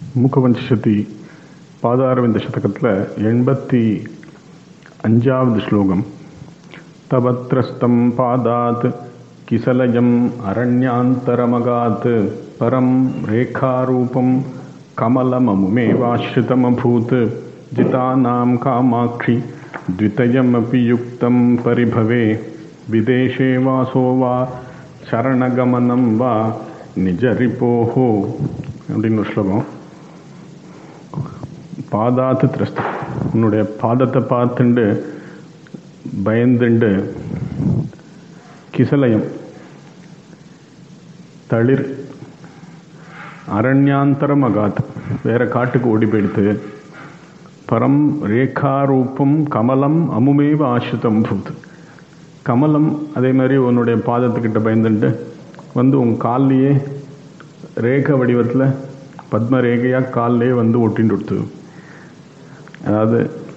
மூக்கபஞ்சசதி பாதாரவிந்த சதகத்தில் எண்பத்தி அஞ்சாவது ஸ்லோகம் தபத்ரஸ்தம் பாதாத் கிசலயம் அரண்யாந்தரமகாத் பரம் ரேகாரூபம் கமலமமுமேவாश्रितमभूत् जितानां कामाक्षि द्वितयमपि युक्तं परिभवे विदेशे वासो वा சரணகமனம் வா நிஜரிப்போஹோ அப்படின்னு ஒரு ஸ்லோகம் பாதாத்து திரஸ்த உன்னுடைய பாதத்தை பார்த்துண்டு பயந்துண்டு கிசலயம் தளிர் அரண்யாந்தரம் அகாத் வேற காட்டுக்கு ஓடி போயிடுத்து பரம் ரேகாரூபம் கமலம் அமுமேவ ஆசிரிதம் பூத் கமலம் அதே மாதிரி உன்னுடைய பாதத்துக்கிட்ட பயந்துட்டு வந்து உன் கால்லையே ரேக வடிவத்தில் பத்ம ரேகையாக கால்லையே வந்து ஒட்டின்னு கொடுத்து அதாவது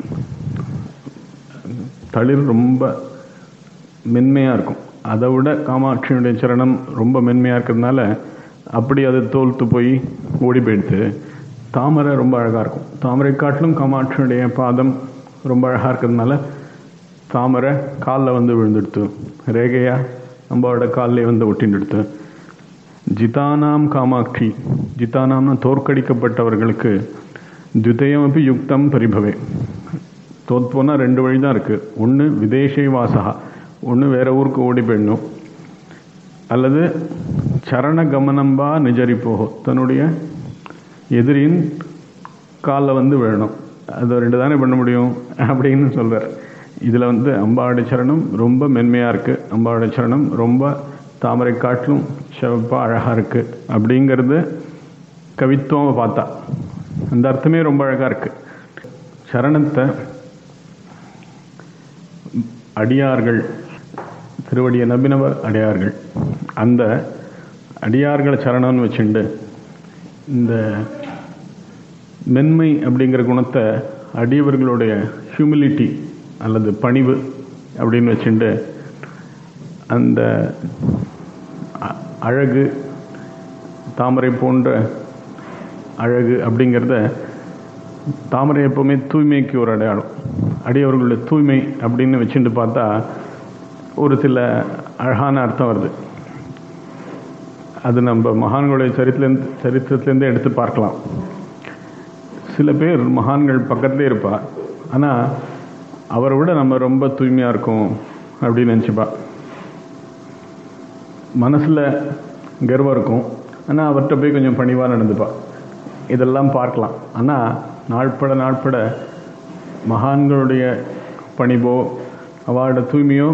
தளிர் ரொம்ப மென்மையாக இருக்கும் அதை விட காமாட்சியினுடைய சரணம் ரொம்ப மென்மையாக இருக்கிறதுனால அப்படி அது தோல்த்து போய் ஓடி போயிடுது தாமரை ரொம்ப அழகாக இருக்கும் தாமரை காட்டிலும் காமாட்சியுடைய பாதம் ரொம்ப அழகாக இருக்கிறதுனால தாமரை காலில் வந்து விழுந்துடுத்து ரேகையா அம்பாவோட காலிலே வந்து ஒட்டின்டுடுத்து ஜிதானாம் காமாட்சி ஜிதானாம்னா தோற்கடிக்கப்பட்டவர்களுக்கு துதயம் அப்படி யுக்தம் பரிபவே தோத்து போனால் ரெண்டு வழி தான் இருக்குது ஒன்று விதேசே வாசகா ஒன்று வேற ஊருக்கு ஓடி போயிடணும் அல்லது சரண கமனம்பா நிஜரிப்போகோ தன்னுடைய எதிரியின் காலில் வந்து விழணும் அது ரெண்டு தானே பண்ண முடியும் அப்படின்னு சொல்கிறார் இதில் வந்து அம்பாவுடைய சரணம் ரொம்ப மென்மையாக இருக்குது அம்பாவுடைய சரணம் ரொம்ப தாமரை காட்டிலும் சிவப்பாக அழகாக இருக்குது அப்படிங்கிறது கவித்துவம் பார்த்தா அந்த அர்த்தமே ரொம்ப அழகாக இருக்குது சரணத்தை அடியார்கள் திருவடிய நபினவ அடியார்கள் அந்த அடியார்களை சரணம்னு வச்சுண்டு இந்த மென்மை அப்படிங்கிற குணத்தை அடியவர்களுடைய ஹியூமிலிட்டி அல்லது பணிவு அப்படின்னு வச்சுட்டு அந்த அழகு தாமரை போன்ற அழகு அப்படிங்கிறத தாமரை எப்போவுமே தூய்மைக்கு ஒரு அடையாளம் அடியவர்களுடைய தூய்மை அப்படின்னு வச்சுட்டு பார்த்தா ஒரு சில அழகான அர்த்தம் வருது அது நம்ம மகான்களுடைய சரித்திலேருந்து சரித்திரத்திலேருந்தே எடுத்து பார்க்கலாம் சில பேர் மகான்கள் பக்கத்துலேயே இருப்பா ஆனால் அவரை விட நம்ம ரொம்ப தூய்மையாக இருக்கோம் அப்படின்னு நினச்சிப்பா மனசில் கர்வம் இருக்கும் ஆனால் அவர்கிட்ட போய் கொஞ்சம் பணிவாக நடந்துப்பா இதெல்லாம் பார்க்கலாம் ஆனால் நாட்பட நாட்பட மகான்களுடைய பணிவோ அவளோட தூய்மையோ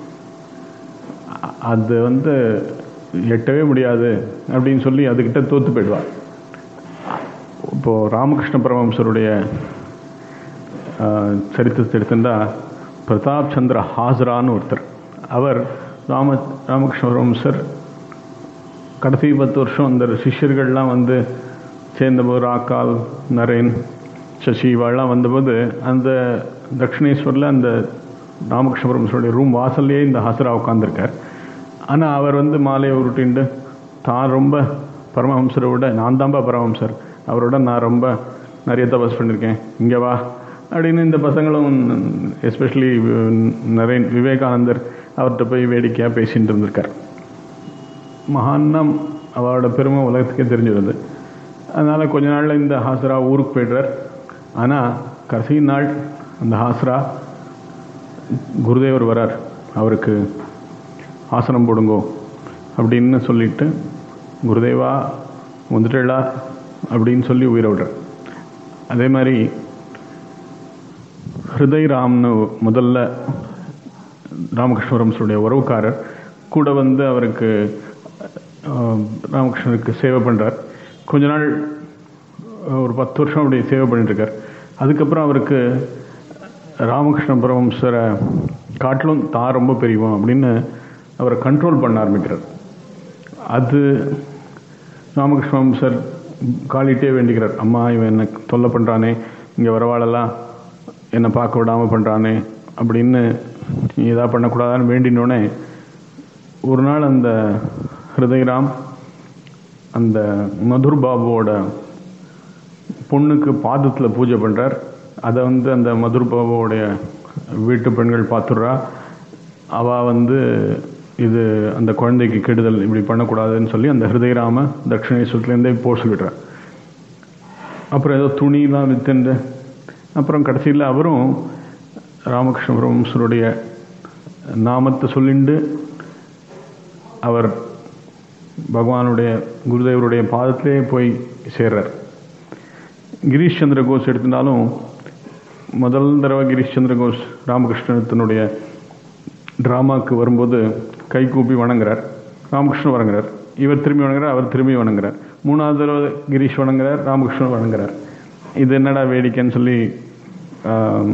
அது வந்து எட்டவே முடியாது அப்படின்னு சொல்லி அதுக்கிட்ட தோற்று போயிடுவாள் இப்போது ராமகிருஷ்ண பரமஹம்சருடைய சரித்திரத்தை எடுத்துட்டா பிரதாப் சந்திர ஹாஸ்ரான்னு ஒருத்தர் அவர் ராம ராமகிருஷ்ண பரமஹம்சர் கடைசி பத்து வருஷம் அந்த சிஷ்யர்கள்லாம் வந்து சேர்ந்தபோது ராக்கால் நரேன் சசி இவாள்லாம் வந்தபோது அந்த தட்சிணேஸ்வரில் அந்த ராமகிருஷ்ண பரமஹம்சருடைய ரூம் வாசல்லையே இந்த ஹாசரா உட்காந்துருக்கார் ஆனால் அவர் வந்து மாலையை உருட்டிண்டு தான் ரொம்ப பரமஹம்சரை விட நான் தான்பா பரமஹம்சர் அவரோட நான் ரொம்ப நிறைய தபஸ் பண்ணியிருக்கேன் இங்கே வா அப்படின்னு இந்த பசங்களும் எஸ்பெஷலி நரேன் விவேகானந்தர் அவர்கிட்ட போய் வேடிக்கையாக பேசிகிட்டு இருந்திருக்கார் மகான்னா அவரோட பெருமை உலகத்துக்கே தெரிஞ்சிருது அதனால் கொஞ்ச நாளில் இந்த ஹாஸ்ரா ஊருக்கு போய்டுறார் ஆனால் கடைசி நாள் அந்த ஹாஸ்ரா குருதேவர் வரார் அவருக்கு ஆசனம் போடுங்கோ அப்படின்னு சொல்லிட்டு குருதேவா வந்துட்டேளா அப்படின்னு சொல்லி உயிரை விடுறார் அதே மாதிரி ஹிருதய் ராம்னு முதல்ல ராமகிருஷ்ணவரம்ஸுடைய உறவுக்காரர் கூட வந்து அவருக்கு ராமகிருஷ்ணருக்கு சேவை பண்ணுறார் கொஞ்ச நாள் ஒரு பத்து வருஷம் அப்படி சேவை பண்ணிட்டுருக்கார் அதுக்கப்புறம் அவருக்கு ராமகிருஷ்ண பரமம்சரை காட்டிலும் தான் ரொம்ப பெரியவன் அப்படின்னு அவரை கண்ட்ரோல் பண்ண ஆரம்பிக்கிறார் அது ராமகிருஷ்ண சார் காலிட்டே வேண்டிக்கிறார் அம்மா இவன் என்ன தொல்லை பண்ணுறானே இங்கே வரவாளெல்லாம் என்னை பார்க்க விடாமல் பண்ணுறானே அப்படின்னு நீ எதா பண்ணக்கூடாதான்னு வேண்டினோடனே ஒரு நாள் அந்த ஹிருதயராம் அந்த மதுர் பாபுவோட பொண்ணுக்கு பாதத்தில் பூஜை பண்ணுறார் அதை வந்து அந்த மதுர்பாபாவுடைய வீட்டு பெண்கள் பார்த்துடுறா அவள் வந்து இது அந்த குழந்தைக்கு கெடுதல் இப்படி பண்ணக்கூடாதுன்னு சொல்லி அந்த ஹிருதயராம தட்சிணேஸ்வரத்துலேருந்தே போக சொல்லிடுறார் அப்புறம் ஏதோ துணிலாம் வித்துண்டு அப்புறம் கடைசியில் அவரும் ராமகிருஷ்ண பரமஹம்சருடைய நாமத்தை சொல்லிண்டு அவர் பகவானுடைய குருதேவருடைய பாதத்திலே போய் சேர்றார் கிரீஷ் சந்திர கோஷ் எடுத்திருந்தாலும் முதல் தடவை கிரீஷ் சந்திர கோஷ் ராமகிருஷ்ணத்தினுடைய ட்ராமாவுக்கு வரும்போது கை கூப்பி வணங்குறார் ராமகிருஷ்ணன் வணங்குறார் இவர் திரும்பி வணங்குறார் அவர் திரும்பி வணங்குறார் மூணாவது தடவை கிரீஷ் வணங்குறார் ராமகிருஷ்ணன் வணங்குறார் இது என்னடா வேடிக்கைன்னு சொல்லி ஆம்,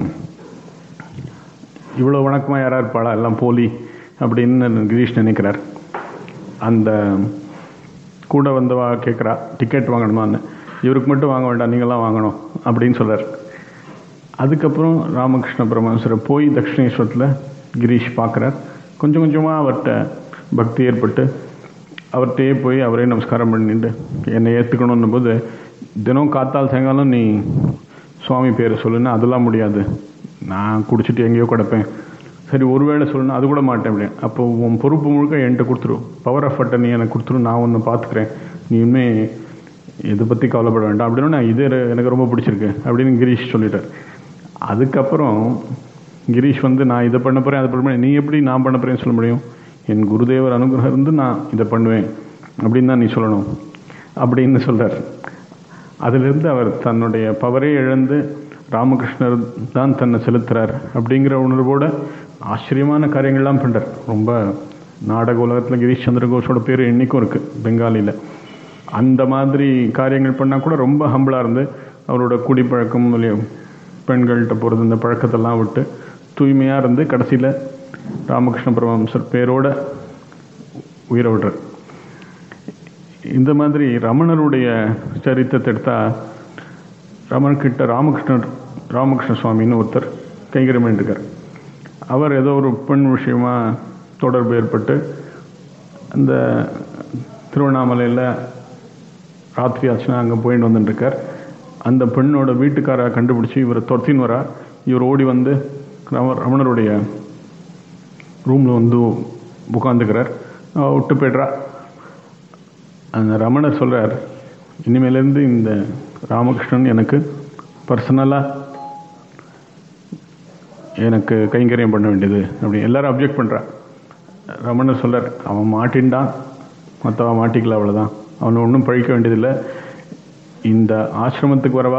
இவ்வளோ வணக்கமாக யாரா இருப்பாளா எல்லாம் போலி அப்படின்னு கிரீஷ் நினைக்கிறார் அந்த கூட வந்தவா கேட்குறா டிக்கெட் வாங்கணுமான்னு இவருக்கு மட்டும் வாங்க வேண்டாம் நீங்களாம் வாங்கணும் அப்படின்னு சொல்றார் அதுக்கப்புறம் ராமகிருஷ்ண பரமஹம்சரை போய் தட்சிணேஸ்வரத்தில் கிரீஷ் பார்க்குறார் கொஞ்சம் கொஞ்சமாக அவர்கிட்ட பக்தி ஏற்பட்டு அவர்கிட்டயே போய் அவரே நமஸ்காரம் பண்ணிட்டு என்னை ஏற்றுக்கணுன்னும் போது தினம் காத்தால் சாயங்காலம் நீ சுவாமி பேரை சொல்லுன்னா அதெல்லாம் முடியாது நான் குடிச்சிட்டு எங்கேயோ கிடப்பேன் சரி ஒருவேளை சொல்லணும் அது கூட மாட்டேன் அப்படி அப்போ உன் பொறுப்பு முழுக்க என்கிட்ட கொடுத்துரு பவர் ஆஃப் அட்டை நீ எனக்கு கொடுத்துரு நான் ஒன்று பார்த்துக்கிறேன் நீ இனிமே இதை பற்றி கவலைப்பட வேண்டாம் அப்படின்னு நான் இது எனக்கு ரொம்ப பிடிச்சிருக்கு அப்படின்னு கிரீஷ் சொல்லிட்டார் அதுக்கப்புறம் கிரீஷ் வந்து நான் இதை பண்ண போகிறேன் அதை பண்ண போறேன். நீ எப்படி நான் பண்ண போகிறேன்னு சொல்ல முடியும் என் குருதேவர் அனுகிரகம் இருந்து நான் இதை பண்ணுவேன் அப்படின்னு தான் நீ சொல்லணும் அப்படின்னு சொல்றார் அதிலிருந்து அவர் தன்னுடைய பவரே இழந்து ராமகிருஷ்ணர் தான் தன்னை செலுத்துறார் அப்படிங்கிற உணர்வோட ஆச்சரியமான காரியங்கள்லாம் பண்றார் ரொம்ப நாடக உலகத்தில் கிரீஷ் சந்திர கோஷோட பேர் இன்னைக்கும் இருக்கு பெங்காலியில் அந்த மாதிரி காரியங்கள் பண்ணால் கூட ரொம்ப ஹம்பிளாக இருந்து அவரோட குடிப்பழக்கம் இல்லையா பெண்கள்கிட்ட போகிறது இந்த பழக்கத்தெல்லாம் விட்டு தூய்மையாக இருந்து கடைசியில் ராமகிருஷ்ண பரமஹம்சர் பேரோட உயிரை விடுறார் இந்த மாதிரி ரமணருடைய சரித்திரத்தை எடுத்தா ரமணர்கிட்ட ராமகிருஷ்ணர் ராமகிருஷ்ண சுவாமின்னு ஒருத்தர் கைங்கரியம் இருக்கார் அவர் ஏதோ ஒரு பெண் விஷயமா தொடர்பு ஏற்பட்டு அந்த திருவண்ணாமலையில் ராத்திரி ஆச்சுன்னா அங்கே போயிட்டு வந்துட்டு இருக்கார் அந்த பெண்ணோட வீட்டுக்காரை கண்டுபிடிச்சி இவரை துரத்தின்னு வரா இவர் ஓடி வந்து ரம ரமணருடைய ரூமில் வந்து உட்காந்துக்கிறார் அவ விட்டு போய்ட்றா அந்த ரமணர் சொல்றார் இனிமேலேருந்து இந்த ராமகிருஷ்ணன் எனக்கு பர்சனலாக எனக்கு கைங்கரியம் பண்ண வேண்டியது அப்படி எல்லாரும் அப்ஜெக்ட் பண்றா ரமணர் சொல்றார் அவன் மாட்டின்டான் மற்றவன் மாட்டிக்கல அவ்வளோதான் அவனை ஒன்றும் பழிக்க வேண்டியதில்லை இந்த ஆசிரமத்துக்கு வரவா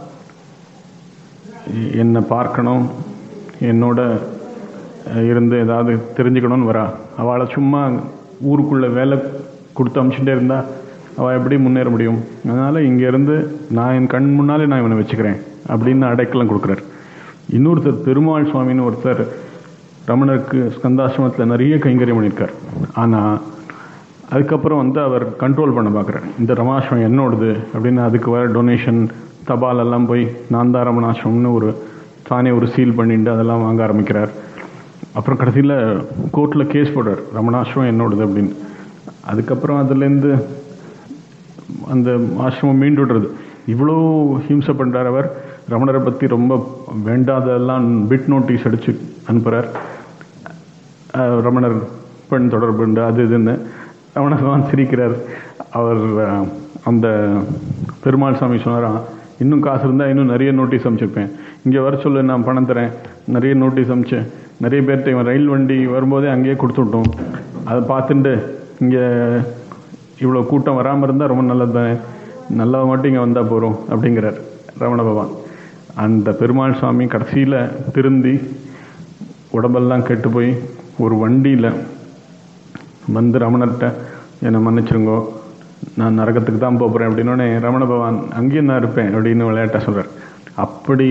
என்னை பார்க்கணும் என்னோட அஹ், இருந்து ஏதாவது தெரிஞ்சுக்கணும்னு வரா அவளை சும்மா ஊருக்குள்ள வேலை கொடுத்து அமுச்சுட்டே இருந்தா அவள் எப்படி முன்னேற முடியும் அதனால இங்கேருந்து நான் என் கண் முன்னாலே நான் இவனை வச்சுக்கிறேன் அப்படின்னு அடைக்கலம் கொடுக்குறார் இன்னொருத்தர் பெருமாள் சுவாமின்னு ஒருத்தர் ரமணருக்கு ஸ்கந்தாசிரமத்தில் நிறைய கைங்கரியம் பண்ணியிருக்கார் ஆனால் அதுக்கப்புறம் வந்து அவர் கண்ட்ரோல் பண்ண பார்க்குறாரு இந்த ரமாசிரமம் என்னோடது அப்படின்னு அதுக்கு வர டொனேஷன் தபால் எல்லாம் போய் நான் தான் ரமணாசிரமம்னு ஒரு தானே ஒரு சீல் பண்ணிட்டு அதெல்லாம் வாங்க ஆரம்பிக்கிறார் அப்புறம் கடைசியில் கோர்ட்டில் கேஸ் போடுறார் ரமணாசிரமம் என்னோடது அப்படின்னு அதுக்கப்புறம் அதுலேருந்து அந்த ஆசிரமம் மீண்டு விடுறது இவ்வளோ ஹிம்சை பண்ணுறார் அவர் ரமணரை பற்றி ரொம்ப வேண்டாதெல்லாம் பிட் நோட்டீஸ் அடித்து அனுப்புகிறார் அஹ் ரமணர் பெண் தொடர்புண்டு அது இதுன்னு ரமணர் பகவான் சிரிக்கிறார் அவர் அஹ், அந்த பெருமாள் சாமி சொன்னாராம் இன்னும் காசு இருந்தால் இன்னும் நிறைய நோட்டீஸ் அனுப்பிச்சிருப்பேன் இங்கே வர சொல்லு நான் பணம் தரேன் நிறைய நோட்டீஸ் அனுப்பிச்சு நிறைய பேர்கிட்ட இவன் ரயில் வண்டி வரும்போதே அங்கேயே கொடுத்து விட்டோம் அதை பார்த்துட்டு இங்கே இவ்வளோ கூட்டம் வராமல் இருந்தால் ரொம்ப நல்லது தானே நல்லவ மட்டும் இங்கே வந்தால் போகிறோம் அப்படிங்கிறார் ரமண பகவான் அந்த பெருமாள் சுவாமி கடைசியில் திருந்தி உடம்பெல்லாம் கெட்டு போய் ஒரு வண்டியில் வந்து ரமணர்கிட்ட என்னை மன்னிச்சிருங்கோ நான் நரகத்துக்கு தான் போகிறேன் அப்படின்னோடனே ரமண பகவான் அங்கேயும் நான் இருப்பேன் அப்படின்னு விளையாட்டா சொல்கிறார் அப்படி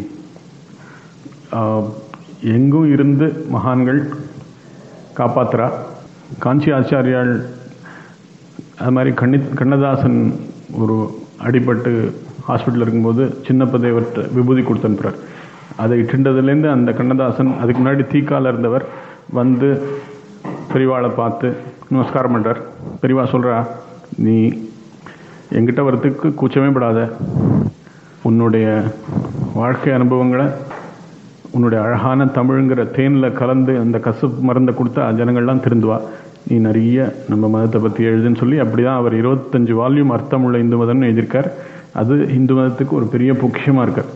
ஆஹ், எங்கும் இருந்து மகான்கள் காப்பாத்துறா காஞ்சி ஆச்சாரியால் அது மாதிரி கண்ணி கண்ணதாசன் ஒரு அடிபட்டு ஹாஸ்பிட்டல் இருக்கும்போது சின்னப்ப தேவர்கிட்ட விபூதி கொடுத்து அனுப்புறார் அதை இட்டுண்டதுலேருந்து அந்த கண்ணதாசன் அதுக்கு முன்னாடி தீக்கால இருந்தவர் வந்து பெரியவாளை பார்த்து நமஸ்காரம் பண்ணுறார் பெரியவா சொல்கிறா நீ என்கிட்ட வரத்துக்கு கூச்சமே படாத உன்னுடைய வாழ்க்கை அனுபவங்களை உன்னுடைய அழகான தமிழுங்கிற தேனில் கலந்து அந்த கசப்பு மருந்தை கொடுத்தா ஜனங்கள்லாம் திருந்துவா நீ நிறைய நம்ம மதத்தை பற்றி எழுதுன்னு சொல்லி அப்படி தான் அவர் இருபத்தஞ்சு வால்யூம் அர்த்தமுள்ள இந்து மதம்னு எழுதியிருக்கார் அது இந்து மதத்துக்கு ஒரு பெரிய பொக்கிஷமாக இருக்கார்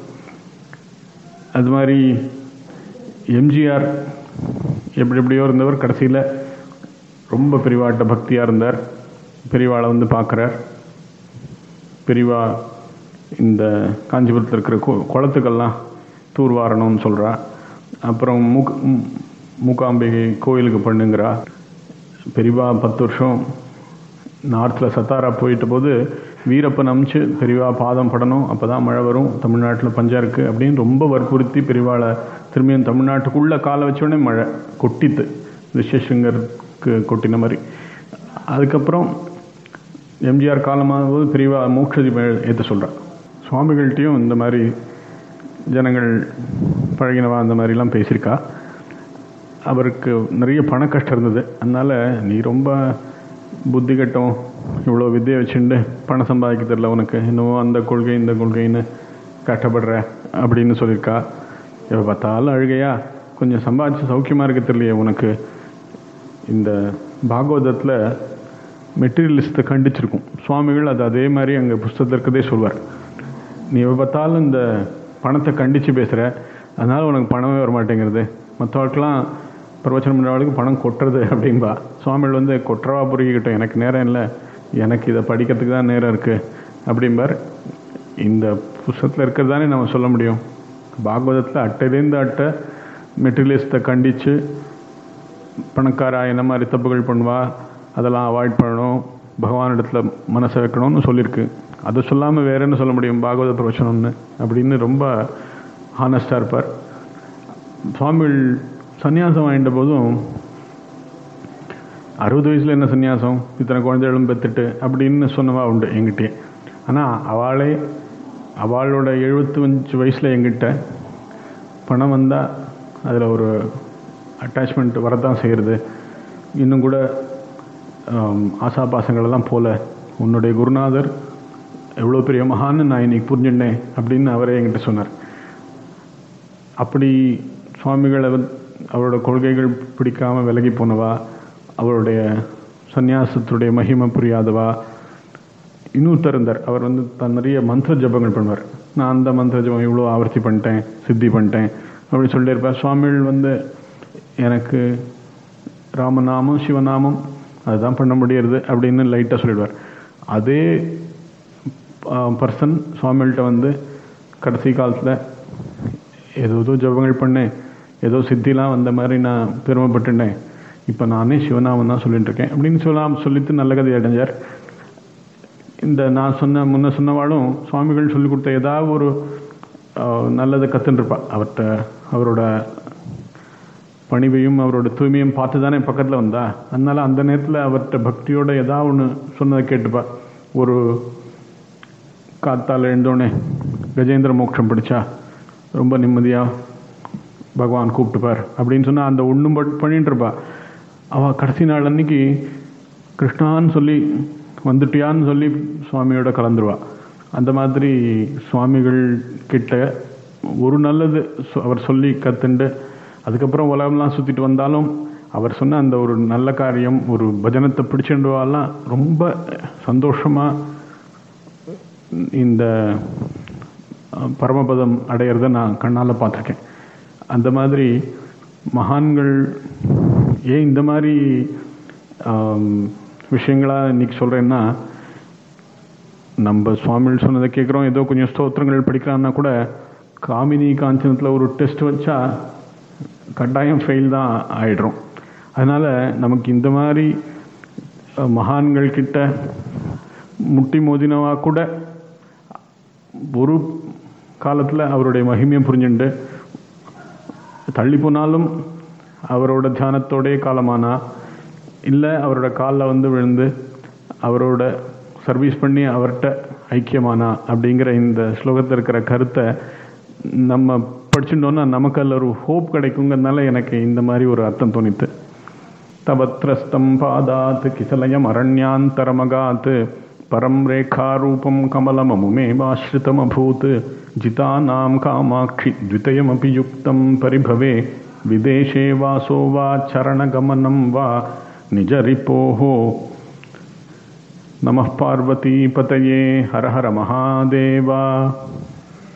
அது மாதிரி எம்ஜிஆர் எப்படி எப்படியோ இருந்தவர் கடைசியில் ரொம்ப பெரியவாட்ட பக்தியாக இருந்தார் பெரியவாளை வந்து பார்க்குறார் பெரியவா இந்த காஞ்சிபுரத்தில் இருக்கிற கு- குளத்துக்கெல்லாம் தூர்வாரணும்னு சொல்கிறா அப்புறம் மூக் மூ- மூகாம்பிகை கோயிலுக்கு பண்ணுங்கிறா பெரியவா பத்து வருஷம் நார்த்தில் சத்தாரா போயிட்ட போது வீரப்பன் அமிச்சு பெரியவா பாதம் படணும் அப்போ தான் மழை வரும் தமிழ்நாட்டில் பஞ்சம் இருக்குது அப்படின்னு ரொம்ப வற்புறுத்தி பெரியவாளை திரும்பியும் தமிழ்நாட்டுக்குள்ளே காலை வச்ச உடனே மழை கொட்டித்து ரிஷிசங்கருக்கு கொட்டின மாதிரி அதுக்கப்புறம் எம்ஜிஆர் காலமாக போது பெரியவா மோட்சதீபம் ஏற்ற சொல்கிறா சுவாமிகள்கிட்டையும் இந்த மாதிரி ஜனங்கள் பழகினவா அந்த மாதிரிலாம் பேசியிருக்கா அவருக்கு நிறைய பண கஷ்டம் இருந்தது அதனால் நீ ரொம்ப புத்தி கட்டம் இவ்வளோ வித்தியை வச்சுண்டு பணம் சம்பாதிக்க தெரியல உனக்கு இன்னமும் அந்த கொள்கை இந்த கொள்கைன்னு கஷ்டப்படுற அப்படின்னு சொல்லியிருக்கா எப்போ பார்த்தாலும் அழுகையா கொஞ்சம் சம்பாதிச்சு சௌக்கியமாக இருக்க தெரியலையே உனக்கு இந்த பாகவதத்தில் மெட்டீரியலிஸ்ட்டை கண்டிச்சிருக்கும் சுவாமிகள் அது அதே மாதிரி அங்கே புஸ்தகத்தில் இருக்கதே சொல்வார் நீ எப்போ பார்த்தாலும் இந்த பணத்தை கண்டித்து பேசுகிற அதனால் உனக்கு பணமே வர மாட்டேங்கிறது மற்றவர்களுக்கெல்லாம் பிரவச்சனம் பண்ணுறவளுக்கு பணம் கொட்டுறது அப்படின்பா சுவாமிகள் வந்து கொட்டுறவா புரிகிட்டோம் எனக்கு நேரம் இல்லை எனக்கு இதை படிக்கிறதுக்கு தான் நேரம் இருக்குது அப்படிம்பார் இந்த புஸ்தகத்தில் இருக்கிறது தானே நம்ம சொல்ல முடியும் பாகவதத்தில் அட்டையிலேருந்து அட்டை மெட்டீரியலிஸ்ட்டை கண்டித்து பணக்காரா என்ன மாதிரி தப்புகள் பண்ணுவா அதெல்லாம் அவாய்ட் பண்ணணும் பகவானிடத்துல மனசை வைக்கணும்னு சொல்லியிருக்கு அதை சொல்லாமல் வேற என்ன சொல்ல முடியும் பாகவத பிரவச்சனம்னு அப்படின்னு ரொம்ப ஹானஸ்டாக இருப்பார் சுவாமிகள் சன்னியாசம் வாங்கிட்ட போதும் அறுபது வயசில் என்ன சன்னியாசம் இத்தனை குழந்தைகளும் பெற்றுட்டு அப்படின்னு சொன்னவா உண்டு எங்கிட்டே ஆனால் அவளே அவளோட எழுபத்தஞ்சு வயசில் எங்கிட்ட பணம் வந்தால் அதில் ஒரு அட்டாச்மெண்ட் வரதான் செய்கிறது இன்னும் கூட ஆம், ஆசாபாசங்களெல்லாம் போல உன்னுடைய குருநாதர் எவ்வளோ பெரிய மகான்னு நான் இன்னைக்கு புரிஞ்சுட்டேன் அப்படின்னு அவரே என்கிட்ட சொன்னார் அப்படி சுவாமிகளை வந்து அவரோட கொள்கைகள் பிடிக்காம விலகி போனவா அவருடைய சந்நியாசத்துடைய மகிமை புரியாதவா இன்னொருத்தர் இருந்தார் அவர் வந்து தன் நிறைய மந்திர ஜபங்கள் பண்ணுவார் நான் அந்த மந்திர ஜபம் இவ்வளோ ஆவர்த்தி பண்ணிட்டேன் சித்தி பண்ணிட்டேன் அப்படின்னு சொல்லிட்டு இருப்பார் சுவாமிகள் வந்து எனக்கு ராமநாமம் சிவநாமம் அதுதான் பண்ண முடியறது அப்படின்னு லைட்டாக சொல்லிடுவார் அதே பர்சன் சுவாமிகள்கிட்ட வந்து கடைசி காலத்தில் ஏதோ ஏதோ ஜபங்கள் பண்ணேன் ஏதோ சித்திலாம் வந்த மாதிரி நான் பெருமைப்பட்டுட்டேன் இப்போ நானே சிவநாமம் தான் சொல்லிட்டு இருக்கேன் அப்படின்னு சொல்லலாம் சொல்லிட்டு நல்ல கதை அடைஞ்சார் இந்த நான் சொன்ன முன்ன சொன்னவாளும் சுவாமிகள் சொல்லி கொடுத்த ஏதாவது ஒரு ஆஹ், நல்லதை கற்றுருப்பா அவர்கிட்ட அவரோட பணிவையும் அவரோட தூய்மையும் பார்த்து தானே பக்கத்தில் வந்தா அதனால அந்த நேரத்தில் அவர்கிட்ட பக்தியோட ஏதாவது ஒன்று சொன்னதை கேட்டுப்பா ஒரு காத்தால் எழுந்தோடனே கஜேந்திர மோட்சம் படிச்சா ரொம்ப நிம்மதியாக பகவான் கூப்பிட்டுப்பார் அப்படின்னு சொன்னால் அந்த ஒன்றும் பண்ணிட்டு இருப்பா அவள் கடைசி நாள் அன்னைக்கு கிருஷ்ணான்னு சொல்லி வந்துட்டியான்னு சொல்லி சுவாமியோட கலந்துருவா அந்த மாதிரி சுவாமிகள் கிட்ட ஒரு நல்லது சொ- அவர் சொல்லி கத்துண்டு அதுக்கப்புறம் உலகம்லாம் சுற்றிட்டு வந்தாலும் அவர் சொன்ன அந்த ஒரு நல்ல காரியம் ஒரு பஜனத்தை பிடிச்சிருந்துவாலாம் ரொம்ப சந்தோஷமாக இந்த அஹ், பரமபதம் அடையிறத நான் கண்ணால் பார்த்துருக்கேன் அந்த மாதிரி மகான்கள் ஏன் இந்த மாதிரி ஆம், விஷயங்களா இன்னைக்கு சொல்கிறேன்னா நம்ம சுவாமிகள் சொன்னதை கேட்குறோம் ஏதோ கொஞ்சம் ஸ்தோத்திரங்கள் படிக்கிறான்னா கூட காமினி காஞ்சனத்தில் ஒரு டெஸ்ட் வச்சா கட்டாயம் ஃபெயில் தான் ஆயிடுறோம் அதனால் நமக்கு இந்த மாதிரி அஹ், மகான்கள் கிட்ட முட்டி மோதினவா கூட ஒரு காலத்தில் அவருடைய மகிமையை புரிஞ்சுண்டு தள்ளி போனாலும் அவரோட தியானத்தோடே காலமானா இல்லை அவரோட காலில் வந்து விழுந்து அவரோட சர்வீஸ் பண்ணி அவர்கிட்ட ஐக்கியமானா அப்படிங்கிற இந்த ஸ்லோகத்தில் இருக்கிற கருத்தை நம்ம படிச்சுட்டோன்னா நமக்கு அதில் ஒரு ஹோப் கிடைக்குங்கிறதுனால எனக்கு இந்த மாதிரி ஒரு அர்த்தம் தோணித்து தவத்ரஸ்தம் பாதாத் கிசலயம் அரண்யாந்தரமகாத் परं रेखारूपं कमलममुमेवाश्रितमभूत् जितानां कामाक्षि द्वितयमपि युक्तं परिभवे विदेशे वासो वा चरणगमनं वा निजरिपोः नमः पार्वतीपतये हर हर महादेवा